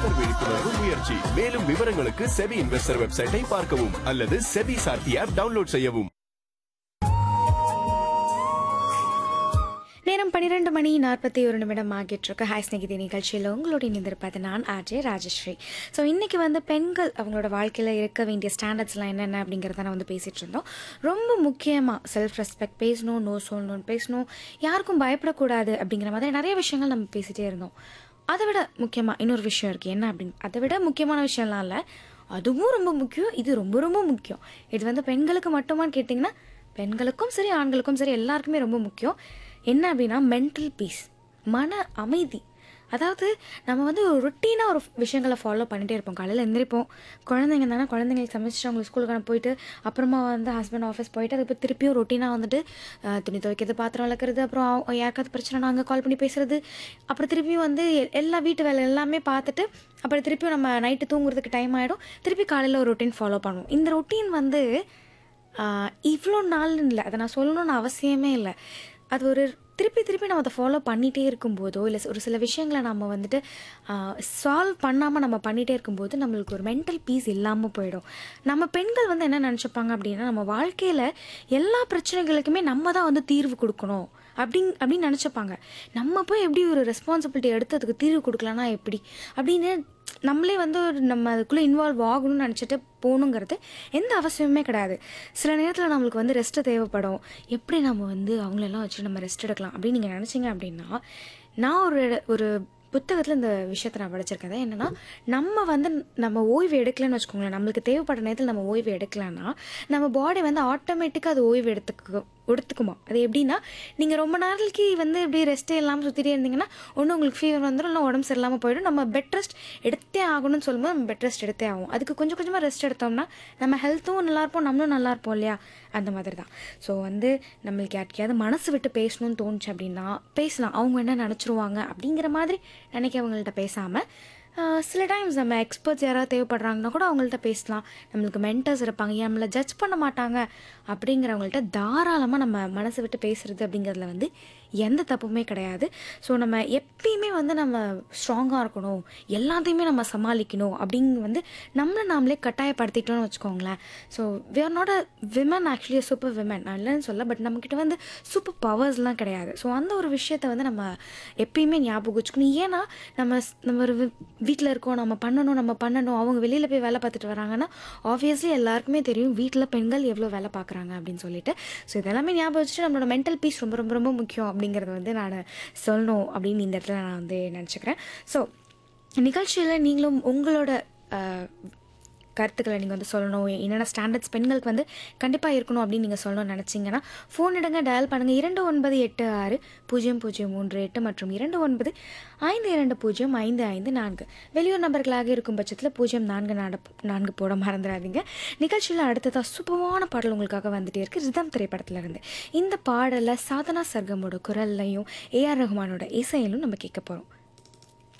investor விழிப்புணர்வு முயற்சி மேலும் விவரங்களுக்கு செபி இன்வெஸ்டர் வெப்சைட்டை பார்க்கவும் அல்லது செபி சார்த்தி ஆப் டவுன்லோட் செய்யவும் நேரம் பன்னிரெண்டு மணி நாற்பத்தி ஒரு நிமிடம் ஆகிட்டு இருக்கு ஹாய் ஸ்நேகிதி நிகழ்ச்சியில் உங்களோட இணைந்திருப்பது நான் ஆர்ஜே ராஜஸ்ரீ ஸோ இன்றைக்கி வந்து பெண்கள் அவங்களோட வாழ்க்கையில் இருக்க வேண்டிய ஸ்டாண்டர்ட்ஸ்லாம் என்னென்ன அப்படிங்கிறத நான் வந்து பேசிகிட்டு இருந்தோம் ரொம்ப முக்கியமாக செல்ஃப் ரெஸ்பெக்ட் பேசணும் நோ சொல்லணும் பேசணும் யாருக்கும் பயப்படக்கூடாது அப்படிங்கிற மாதிரி நிறைய விஷயங்கள் நம்ம பேசிகிட்டே இருந்தோம் அதை விட முக்கியமாக இன்னொரு விஷயம் இருக்குது என்ன அப்படின்னு அதை விட முக்கியமான விஷயம்லாம் இல்லை அதுவும் ரொம்ப முக்கியம் இது ரொம்ப ரொம்ப முக்கியம் இது வந்து பெண்களுக்கு மட்டுமான்னு கேட்டிங்கன்னா பெண்களுக்கும் சரி ஆண்களுக்கும் சரி எல்லாருக்குமே ரொம்ப முக்கியம் என்ன அப்படின்னா மென்டல் பீஸ் மன அமைதி அதாவது நம்ம வந்து ஒரு ரொட்டீனாக ஒரு விஷயங்களை ஃபாலோ பண்ணிகிட்டே இருப்போம் காலையில் எந்திரிப்போம் குழந்தைங்க தானே குழந்தைங்களுக்கு சமைச்சிட்டு அவங்களுக்கு ஸ்கூலுக்கு அனுப்பி போயிட்டு அப்புறமா வந்து ஹஸ்பண்ட் ஆஃபீஸ் போயிட்டு அதுக்கு திருப்பியும் ரொட்டீனாக வந்துட்டு அஹ், துணி துவைக்கிறது பாத்திரம் விளக்குறது அப்புறம் அவங்க யாருக்காவது பிரச்சனை அங்கே கால் பண்ணி பேசுறது அப்புறம் திருப்பியும் வந்து எ- எல்லா வீட்டு வேலை எல்லாமே பார்த்துட்டு அப்புறம் திருப்பியும் நம்ம நைட்டு தூங்குறதுக்கு டைம் ஆகிடும் திருப்பி காலையில் ஒரு ரொட்டீன் ஃபாலோ பண்ணுவோம் இந்த ரொட்டீன் வந்து இவ்வளோ நாள்னு இல்லை அதை நான் சொல்லணும்னு அவசியமே இல்லை அது ஒரு திருப்பி திருப்பி நம்ம அதை ஃபாலோ பண்ணிகிட்டே இருக்கும்போதோ இல்லை ஒரு சில விஷயங்களை நம்ம வந்துட்டு சால்வ் பண்ணாமல் நம்ம பண்ணிகிட்டே இருக்கும்போது நம்மளுக்கு ஒரு மென்டல் பீஸ் இல்லாமல் போயிடும் நம்ம பெண்கள் வந்து என்ன நினச்சிப்பாங்க அப்படின்னா நம்ம வாழ்க்கையில் எல்லா பிரச்சனைகளுக்குமே நம்ம தான் வந்து தீர்வு கொடுக்கணும் அப்படிங் அப்படின்னு நினச்சிப்பாங்க நம்ம போய் எப்படி ஒரு ரெஸ்பான்சிபிலிட்டி எடுத்து அதுக்கு தீர்வு கொடுக்கலன்னா எப்படி அப்படின்னு நம்மளே வந்து ஒரு நம்ம அதுக்குள்ளே இன்வால்வ் ஆகணும்னு நினச்சிட்டு போகணுங்கிறது எந்த அவசியமுமே கிடையாது சில நேரத்தில் நம்மளுக்கு வந்து ரெஸ்ட்டு தேவைப்படும் எப்படி நம்ம வந்து அவங்களெல்லாம் வச்சு நம்ம ரெஸ்ட் எடுக்கலாம் அப்படின்னு நீங்கள் நினச்சிங்க அப்படின்னா நான் ஒரு ஒரு புத்தகத்தில் இந்த விஷயத்தை நான் படிச்சிருக்கேன் அது என்னன்னா நம்ம வந்து நம்ம ஓய்வு எடுக்கலைன்னு வச்சுக்கோங்களேன் நம்மளுக்கு தேவைப்பட்ட நேரத்தில் நம்ம ஓய்வு எடுக்கலைன்னா நம்ம பாடி வந்து ஆட்டோமேட்டிக்காக அது ஓய்வு எடுத்துக்கு எடுத்துக்குமா அது எப்படின்னா நீங்கள் ரொம்ப நாளைக்கு வந்து இப்படி ரெஸ்ட்டே இல்லாமல் சுற்றிட்டே இருந்தீங்கன்னா ஒன்று உங்களுக்கு ஃபீவர் வந்துடும் இல்லை உடம்பு சரியில்லாமல் போயிடும் நம்ம பெட் ரெஸ்ட் எடுத்தே ஆகணும்னு சொல்லும்போது நம்ம பெட் ரெஸ்ட் எடுத்தே ஆகும் அதுக்கு கொஞ்சம் கொஞ்சமாக ரெஸ்ட் எடுத்தோம்னா நம்ம ஹெல்த்தும் நல்லா இருப்போம் நம்மளும் நல்லா இருப்போம் இல்லையா அந்த மாதிரி தான் ஸோ வந்து நம்மளுக்கு யாருக்கையாவது மனசு விட்டு பேசணும்னு தோணுச்சு அப்படின்னா பேசலாம் அவங்க என்ன நினச்சிருவாங்க அப்படிங்கிற மாதிரி நினைக்கிறவங்கள்ட்ட பேசாமல் சில டைம்ஸ் நம்ம எக்ஸ்பர்ட்ஸ் யாராவது தேவைப்படுறாங்கன்னா கூட அவங்கள்ட்ட பேசலாம் நம்மளுக்கு மென்டர்ஸ் இருப்பாங்க ஏன் நம்மளை ஜட்ஜ் பண்ண மாட்டாங்க அப்படிங்கிறவங்கள்ட்ட தாராளமாக நம்ம மனசு விட்டு பேசுறது அப்படிங்கிறதுல வந்து எந்த தப்புமே கிடையாது ஸோ நம்ம எப்பயுமே வந்து நம்ம ஸ்ட்ராங்காக இருக்கணும் எல்லாத்தையுமே நம்ம சமாளிக்கணும் அப்படிங்க வந்து நம்மளை நாமளே கட்டாயப்படுத்திட்டோம்னு வச்சுக்கோங்களேன் so we are not a women actually super women நான் இல்லைன்னு சொல்ல பட் நம்மக்கிட்ட வந்து சூப்பர் பவர்ஸ்லாம் கிடையாது ஸோ அந்த ஒரு விஷயத்தை வந்து நம்ம எப்பயுமே ஞாபகம் வச்சுக்கணும் ஏன்னா நம்ம ஸ்- நம்ம ஒரு வீட்டில் இருக்கோம் நம்ம பண்ணணும் நம்ம பண்ணணும் அவங்க வெளியில் போய் வேலை பார்த்துட்டு வராங்கன்னா ஆப்வியஸ்லி எல்லாருக்குமே தெரியும் வீட்டில் பெண்கள் எவ்வளோ வேலை பார்க்குறாங்க அப்படின்னு சொல்லிட்டு ஸோ இதெல்லாமே ஞாபகம் வச்சுட்டு நம்மளோட மென்டல் பீஸ் ரொம்ப ரொம்ப ரொம்ப முக்கியம் அப்படிங்கிறத வந்து நான் சொல்லணும் அப்படின்னு இந்த இடத்துல நான் வந்து நினச்சிக்கிறேன் ஸோ நிகழ்ச்சியில் நீங்களும் உங்களோட அஹ், கருத்துக்களை நீங்கள் வந்து சொல்லணும் என்னென்ன ஸ்டாண்டர்ட்ஸ் பெண்களுக்கு வந்து கண்டிப்பாக இருக்கணும் அப்படின்னு நீங்கள் சொல்லணும்னு நினச்சிங்கன்னா ஃபோன் எடுங்க டயல் பண்ணுங்கள் இரண்டு ஒன்பது எட்டு ஆறு பூஜ்ஜியம் பூஜ்ஜியம் மூன்று எட்டு மற்றும் இரண்டு ஒன்பது ஐந்து இரண்டு பூஜ்ஜியம் ஐந்து ஐந்து நான்கு வெளியூர் நபர்களாக இருக்கும் பட்சத்தில் பூஜ்ஜியம் நான்கு நாடு நான்கு போட மறந்துடாதீங்க நிகழ்ச்சியில் அடுத்ததாக சூப்பமான பாடல் உங்களுக்காக வந்துட்டே இருக்கு ரிதம் திரைப்படத்துல இருந்து இந்த பாடலை சாதனா சர்கமோட குரல்லையும் ஏஆர் ரஹ்மானோட இசையிலும் நம்ம கேட்க போகிறோம்